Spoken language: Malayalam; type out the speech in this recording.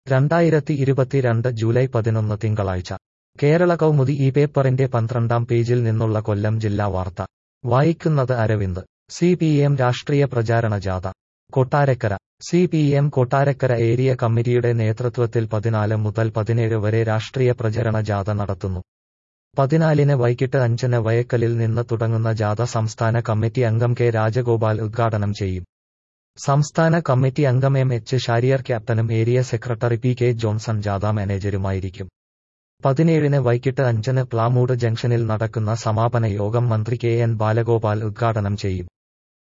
രണ്ടായിരത്തി ഇരുപത്തിരണ്ട് ജൂലൈ പതിനൊന്ന് തിങ്കളാഴ്ച കേരള കൗമുദി ഈ പേപ്പറിന്റെ പന്ത്രണ്ടാം പേജിൽ നിന്നുള്ള കൊല്ലം ജില്ലാ വാർത്ത വായിക്കുന്നത് അരവിന്ദ് സി പി എം രാഷ്ട്രീയ പ്രചാരണ ജാഥ Kottarakkara C P M Kottarakkara area കമ്മിറ്റിയുടെ നേതൃത്വത്തിൽ പതിനാല് മുതൽ പതിനേഴ് വരെ രാഷ്ട്രീയ പ്രചരണ ജാഥ നടത്തുന്നു പതിനാലിന് വൈകിട്ട് അഞ്ചിന് വയക്കലിൽ നിന്ന് തുടങ്ങുന്ന ജാഥ സംസ്ഥാന കമ്മിറ്റി അംഗം കെ രാജഗോപാൽ ഉദ്ഘാടനം ചെയ്യും സംസ്ഥാന കമ്മിറ്റി അംഗം എം എച്ച് ഷാരിയർ ക്യാപ്റ്റനും area secretary P K Johnson ജാഥ മാനേജരുമായിരിക്കും പതിനേഴിന് വൈകിട്ട് അഞ്ചിന് പ്ലാമൂട് ജംഗ്ഷനിൽ നടക്കുന്ന സമാപന യോഗം മന്ത്രി കെ എൻ ബാലഗോപാൽ ഉദ്ഘാടനം ചെയ്യും